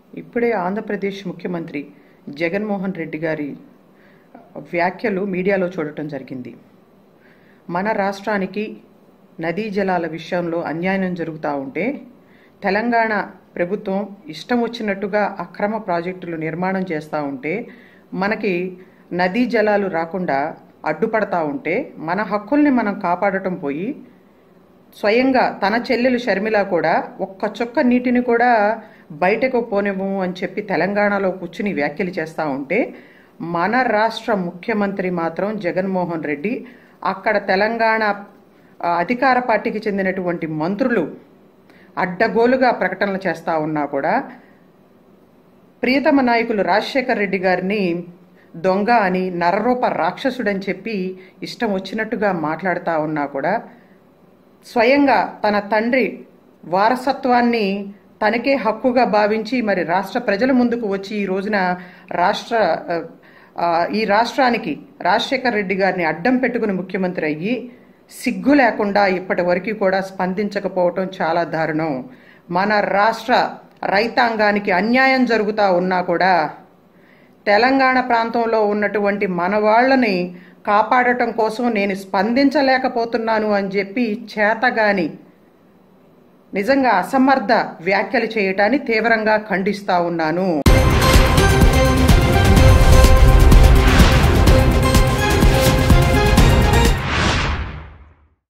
ఇప్పుడే ఆంధ్రప్రదేశ్ ముఖ్యమంత్రి జగన్మోహన్ రెడ్డి గారి వ్యాఖ్యలు మీడియాలో చూడటం జరిగింది మన రాష్ట్రానికి నదీ జలాల విషయంలో అన్యాయం జరుగుతూ ఉంటే తెలంగాణ ప్రభుత్వం ఇష్టం వచ్చినట్టుగా అక్రమ ప్రాజెక్టులు నిర్మాణం చేస్తూ ఉంటే మనకి నదీ జలాలు రాకుండా అడ్డుపడతా ఉంటే మన హక్కుల్ని మనం కాపాడటం పోయి స్వయంగా తన చెల్లెలు షర్మిల కూడా ఒక్క చుక్క నీటిని కూడా బయటకు పోనివ్వము అని చెప్పి తెలంగాణలో కూర్చుని వ్యాఖ్యలు చేస్తూ ఉంటే మన రాష్ట్ర ముఖ్యమంత్రి మాత్రం జగన్మోహన్ రెడ్డి అక్కడ తెలంగాణ ఆ, అధికార పార్టీకి చెందినటువంటి మంత్రులు అడ్డగోలుగా ప్రకటనలు చేస్తూ ఉన్నా కూడా ప్రియతమ నాయకులు రాజశేఖర్ రెడ్డి గారిని దొంగ అని నరరూప రాక్షసుడని చెప్పి ఇష్టం వచ్చినట్టుగా మాట్లాడుతూ ఉన్నా కూడా స్వయంగా తన తండ్రి వారసత్వాన్ని తనకే హక్కుగా భావించి మరి రాష్ట్ర ప్రజల ముందుకు వచ్చి ఈ రోజున రాష్ట్ర ఆ, ఆ, ఈ రాష్ట్రానికి రాజశేఖర్ రెడ్డి గారిని అడ్డం పెట్టుకుని ముఖ్యమంత్రి అయ్యి సిగ్గు లేకుండా ఇప్పటి వరకు కూడా స్పందించకపోవటం చాలా దారుణం మన రాష్ట్ర రైతాంగానికి అన్యాయం జరుగుతూ ఉన్నా కూడా తెలంగాణ ప్రాంతంలో ఉన్నటువంటి మన వాళ్ళని కాపాడటం కోసం నేను స్పందించలేకపోతున్నాను అని చెప్పి చేతగాని నిజంగా అసమర్థ వ్యాఖ్యలు చేయటాన్ని తీవ్రంగా ఖండిస్తా ఉన్నాను